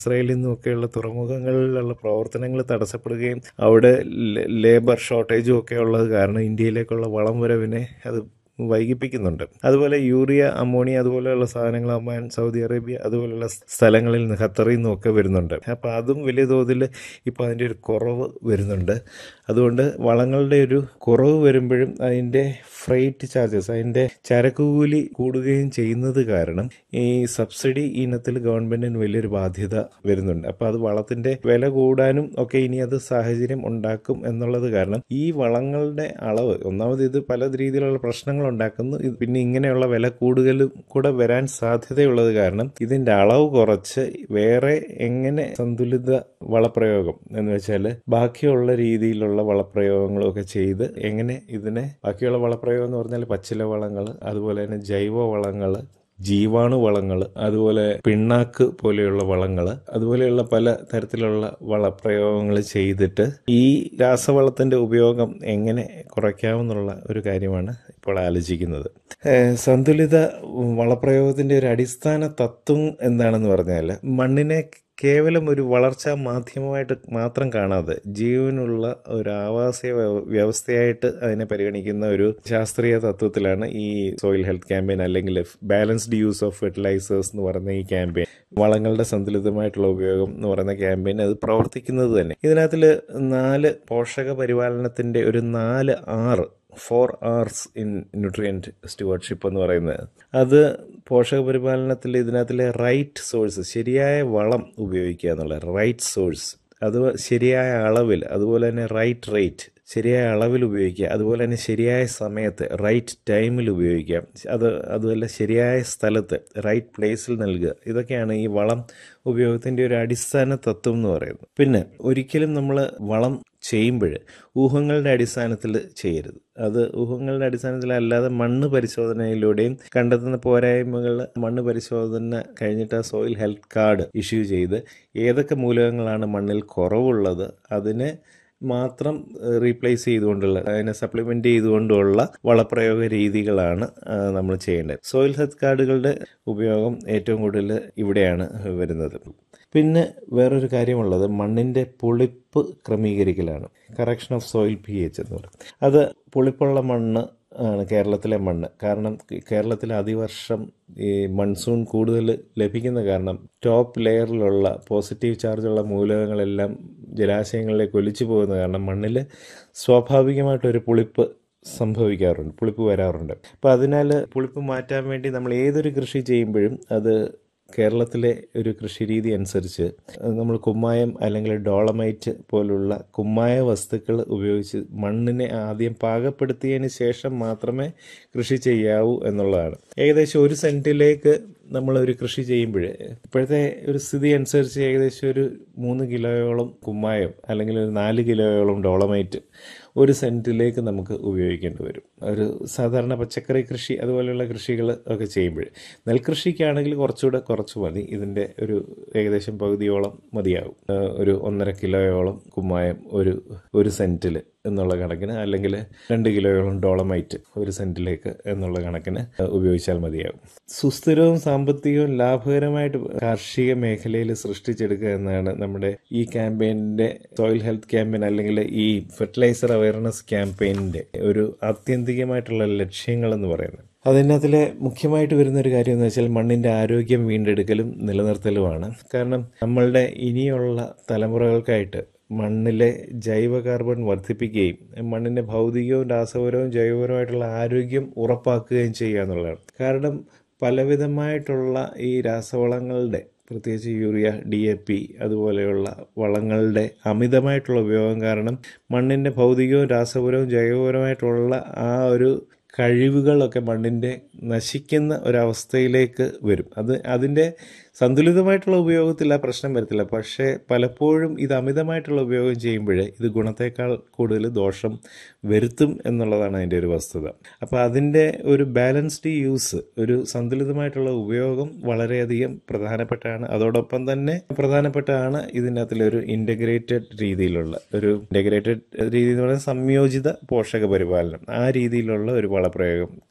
ഇസ്രായേലിൽ നിന്നൊക്കെയുള്ള തുറമുഖങ്ങളിലുള്ള പ്രവർത്തനങ്ങൾ തടസ്സപ്പെടുകയും അവിടെ ലെ- ലേബർ ഷോർട്ടേജും ഒക്കെ ഉള്ളത് കാരണം ഇന്ത്യയിലേക്കുള്ള വളം വരവിനെ അത് വൈകിപ്പിക്കുന്നുണ്ട് അതുപോലെ യൂറിയ അമോണിയ അതുപോലെയുള്ള സാധനങ്ങൾ ഒമാൻ സൗദി അറേബ്യ അതുപോലെയുള്ള സ്ഥലങ്ങളിൽ നിന്ന് ഖത്തറിൽ നിന്നും ഒക്കെ വരുന്നുണ്ട് അപ്പോൾ അതും വലിയ തോതിൽ ഇപ്പോൾ അതിൻ്റെ ഒരു കുറവ് വരുന്നുണ്ട് അതുകൊണ്ട് വളങ്ങളുടെ ഒരു കുറവ് വരുമ്പോഴും അതിൻ്റെ ഫ്രൈറ്റ് ചാർജസ് അതിൻ്റെ ചരക്ക് കൂലി കൂടുകയും ചെയ്യുന്നത് കാരണം ഈ സബ്സിഡി ഇനത്തിൽ ഗവൺമെന്റിന് വലിയൊരു ബാധ്യത വരുന്നുണ്ട് അപ്പോൾ അത് വളത്തിൻ്റെ വില കൂടാനും ഒക്കെ ഇനി അത് സാഹചര്യം ഉണ്ടാക്കും എന്നുള്ളത് കാരണം ഈ വളങ്ങളുടെ അളവ് ഒന്നാമത് ഇത് പല രീതിയിലുള്ള പ്രശ്നങ്ങൾ ഉണ്ടാക്കുന്നു ഇത് പിന്നെ ഇങ്ങനെയുള്ള വില കൂടുതലും കൂടെ വരാൻ സാധ്യതയുള്ളത് കാരണം ഇതിന്റെ അളവ് കുറച്ച് വേറെ എങ്ങനെ സന്തുലിത വളപ്രയോഗം എന്ന് വെച്ചാൽ ബാക്കിയുള്ള രീതിയിലുള്ള വളപ്രയോഗങ്ങളും ഒക്കെ ചെയ്ത് എങ്ങനെ ഇതിനെ ബാക്കിയുള്ള വളപ്രയോഗം എന്ന് പറഞ്ഞാൽ പച്ചില വളങ്ങൾ അതുപോലെ തന്നെ ജൈവ വളങ്ങൾ ജീവാണു വളങ്ങൾ അതുപോലെ പിണ്ണാക്ക് പോലെയുള്ള വളങ്ങൾ അതുപോലെയുള്ള പല തരത്തിലുള്ള വളപ്രയോഗങ്ങൾ ചെയ്തിട്ട് ഈ രാസവളത്തിന്റെ ഉപയോഗം എങ്ങനെ കുറയ്ക്കാമെന്നുള്ള ഒരു കാര്യമാണ് ഇപ്പോൾ ആലോചിക്കുന്നത് ഏഹ് സന്തുലിത വളപ്രയോഗത്തിന്റെ ഒരു അടിസ്ഥാന തത്വം എന്താണെന്ന് പറഞ്ഞാൽ മണ്ണിനെ കേവലം ഒരു വളർച്ചാ മാധ്യമമായിട്ട് മാത്രം കാണാതെ ജീവനുള്ള ഒരു ആവാസ വ്യവ- വ്യവസ്ഥയായിട്ട് അതിനെ പരിഗണിക്കുന്ന ഒരു ശാസ്ത്രീയ തത്വത്തിലാണ് ഈ സോയിൽ ഹെൽത്ത് ക്യാമ്പയിൻ അല്ലെങ്കിൽ ബാലൻസ്ഡ് യൂസ് ഓഫ് ഫെർട്ടിലൈസേഴ്സ് എന്ന് പറയുന്ന ഈ ക്യാമ്പയിൻ വളങ്ങളുടെ സന്തുലിതമായിട്ടുള്ള ഉപയോഗം എന്ന് പറയുന്ന ക്യാമ്പയിൻ അത് പ്രവർത്തിക്കുന്നത് തന്നെ ഇതിനകത്തിൽ നാല് പോഷക പരിപാലനത്തിന്റെ ഒരു നാല് ആറ് four Rs in nutrient stewardship എന്ന് പറയുന്നത് അത് പോഷക പരിപാലനത്തിൽ ഇതിനകത്തിലെ റൈറ്റ് സോഴ്സ് ശരിയായ വളം ഉപയോഗിക്കുക എന്നുള്ള റൈറ്റ് സോഴ്സ് അത് ശരിയായ അളവിൽ അതുപോലെ തന്നെ റൈറ്റ് റേറ്റ് ശരിയായ അളവിൽ ഉപയോഗിക്കുക അതുപോലെ തന്നെ ശരിയായ സമയത്ത് റൈറ്റ് ടൈമിൽ ഉപയോഗിക്കുക അത് അതുപോലെ ശരിയായ സ്ഥലത്ത് റൈറ്റ് പ്ലേസിൽ നൽകുക ഇതൊക്കെയാണ് ഈ വളം ഉപയോഗത്തിൻ്റെ ഒരു അടിസ്ഥാന തത്വം എന്ന് പറയുന്നത് പിന്നെ ഒരിക്കലും നമ്മൾ വളം ചെയ്യുമ്പോൾ ഊഹങ്ങളുടെ അടിസ്ഥാനത്തിൽ ചെയ്യരുത് അത് ഊഹങ്ങളുടെ അടിസ്ഥാനത്തിൽ അല്ലാതെ മണ്ണ് പരിശോധനയിലൂടെയും കണ്ടെത്തുന്ന പോരായ്മകൾ മണ്ണ് പരിശോധന കഴിഞ്ഞിട്ട് ആ സോയിൽ ഹെൽത്ത് കാർഡ് ഇഷ്യൂ ചെയ്ത് ഏതൊക്കെ മൂലകങ്ങളാണ് മണ്ണിൽ കുറവുള്ളത് അതിനെ മാത്രം റീപ്ലേസ് ചെയ്തുകൊണ്ടുള്ള അതിനെ സപ്ലിമെന്റ് ചെയ്തുകൊണ്ടുള്ള വളപ്രയോഗ രീതികളാണ് ആ, നമ്മൾ ചെയ്യേണ്ടത് സോയിൽ ഹെൽത്ത് കാർഡുകളുടെ ഉപയോഗം ഏറ്റവും കൂടുതൽ ഇവിടെയാണ് വരുന്നത് പിന്നെ വേറൊരു കാര്യമുള്ളത് മണ്ണിൻ്റെ പുളിപ്പ് ക്രമീകരിക്കലാണ് correction of soil P H എന്ന് പറയും അത് പുളിപ്പുള്ള മണ്ണ് ആണ് കേരളത്തിലെ മണ്ണ് കാരണം കേരളത്തിൽ അതിവർഷം ഈ മൺസൂൺ കൂടുതൽ ലഭിക്കുന്ന കാരണം ടോപ്പ് ലെയറിലുള്ള പോസിറ്റീവ് ചാർജുള്ള മൂലകങ്ങളെല്ലാം ജലാശയങ്ങളിലേക്ക് ഒലിച്ചു പോകുന്ന കാരണം മണ്ണിൽ സ്വാഭാവികമായിട്ടൊരു പുളിപ്പ് സംഭവിക്കാറുണ്ട് പുളിപ്പ് വരാറുണ്ട് അപ്പോൾ അതിനാൽ പുളിപ്പ് മാറ്റാൻ വേണ്ടി നമ്മൾ ഏതൊരു കൃഷി ചെയ്യുമ്പോഴും അത് കേരളത്തിലെ ഒരു കൃഷി രീതി അനുസരിച്ച് നമ്മൾ കുമ്മായം അല്ലെങ്കിൽ ഡോളമൈറ്റ് പോലുള്ള കുമ്മായ വസ്തുക്കൾ ഉപയോഗിച്ച് മണ്ണിനെ ആദ്യം പാകപ്പെടുത്തിയതിന് ശേഷം മാത്രമേ കൃഷി ചെയ്യാവൂ എന്നുള്ളതാണ് ഏകദേശം ഒരു സെൻറ്റിലേക്ക് നമ്മൾ ഒരു കൃഷി ചെയ്യുമ്പോൾ ഇപ്പോഴത്തെ ഒരു സ്ഥിതി അനുസരിച്ച് ഏകദേശം ഒരു മൂന്ന് കിലോയോളം കുമ്മായം അല്ലെങ്കിൽ ഒരു നാല് കിലോയോളം ഡോളമൈറ്റ് ഒരു സെൻറ്റിലേക്ക് നമുക്ക് ഉപയോഗിക്കേണ്ടി വരും ഒരു സാധാരണ പച്ചക്കറി കൃഷി അതുപോലെയുള്ള കൃഷികൾ ഒക്കെ ചെയ്യുമ്പോൾ നെൽകൃഷിക്കാണെങ്കിൽ കുറച്ചുകൂടെ കുറച്ച് മതി ഇതിൻ്റെ ഒരു ഏകദേശം പകുതിയോളം മതിയാകും ആ, ഒരു ഒന്നര കിലോയോളം കുമ്മായം ഒരു ഒരു സെൻറ്റിൽ എന്നുള്ള കണക്കിന് അല്ലെങ്കിൽ രണ്ട് കിലോയോളം ഡോളമൈറ്റ് ഒരു സെൻറ്റിലേക്ക് എന്നുള്ള കണക്കിന് ഉപയോഗിച്ചാൽ മതിയാകും സുസ്ഥിരവും സാമ്പത്തികവും ലാഭകരമായിട്ട് കാർഷിക മേഖലയിൽ സൃഷ്ടിച്ചെടുക്കുക എന്നാണ് നമ്മുടെ ഈ ക്യാമ്പയിൻ്റെ സോയിൽ ഹെൽത്ത് ക്യാമ്പയിൻ അല്ലെങ്കിൽ ഈ ഫെർട്ടിലൈസർ അവയർനെസ് ക്യാമ്പയിൻ്റെ ഒരു ആത്യന്തികമായിട്ടുള്ള ലക്ഷ്യങ്ങൾ എന്ന് പറയുന്നത് അതിനകത്തിലെ മുഖ്യമായിട്ട് വരുന്ന ഒരു കാര്യം എന്ന് വെച്ചാൽ മണ്ണിൻ്റെ ആരോഗ്യം വീണ്ടെടുക്കലും നിലനിർത്തലുമാണ് കാരണം നമ്മളുടെ ഇനിയുള്ള തലമുറകൾക്കായിട്ട് മണ്ണിലെ ജൈവ കാർബൺ വർദ്ധിപ്പിക്കുകയും മണ്ണിൻ്റെ ഭൗതികവും രാസപരവും ജൈവപരവുമായിട്ടുള്ള ആരോഗ്യം ഉറപ്പാക്കുകയും ചെയ്യുക എന്നുള്ളതാണ് കാരണം പലവിധമായിട്ടുള്ള ഈ രാസവളങ്ങളുടെ പ്രത്യേകിച്ച് യൂറിയ ഡി എ പി അതുപോലെയുള്ള വളങ്ങളുടെ അമിതമായിട്ടുള്ള ഉപയോഗം കാരണം മണ്ണിൻ്റെ ഭൗതികവും രാസപരവും ജൈവപരവുമായിട്ടുള്ള ആ ഒരു കഴിവുകളൊക്കെ മണ്ണിൻ്റെ നശിക്കുന്ന ഒരവസ്ഥയിലേക്ക് വരും അത് അതിൻ്റെ സന്തുലിതമായിട്ടുള്ള ഉപയോഗത്തിൽ ആ പ്രശ്നം വരത്തില്ല പക്ഷേ പലപ്പോഴും ഇത് അമിതമായിട്ടുള്ള ഉപയോഗം ചെയ്യുമ്പോൾ ഇത് ഗുണത്തേക്കാൾ കൂടുതൽ ദോഷം വരുത്തും എന്നുള്ളതാണ് അതിൻ്റെ ഒരു വസ്തുത അപ്പോൾ അതിൻ്റെ ഒരു ബാലൻസ്ഡ് യൂസ് ഒരു സന്തുലിതമായിട്ടുള്ള ഉപയോഗം വളരെയധികം പ്രധാനപ്പെട്ടാണ് അതോടൊപ്പം തന്നെ പ്രധാനപ്പെട്ടാണ് ഇതിനകത്തിലെ ഒരു ഇൻ്റഗ്രേറ്റഡ് രീതിയിലുള്ള ഒരു ഇൻ്റഗ്രേറ്റഡ് രീതി എന്ന് പറയുന്നത് സംയോജിത പോഷക പരിപാലനം ആ രീതിയിലുള്ള ഒരു വളപ്രയോഗം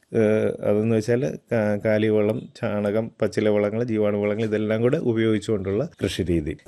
ഏഹ് അതെന്ന് വെച്ചാൽ കാലിവളം ചാണകം പച്ചില വളങ്ങൾ ജീവാണുവളങ്ങൾ ഇതെല്ലാം കൂടെ ഉപയോഗിച്ചുകൊണ്ടുള്ള കൃഷി രീതി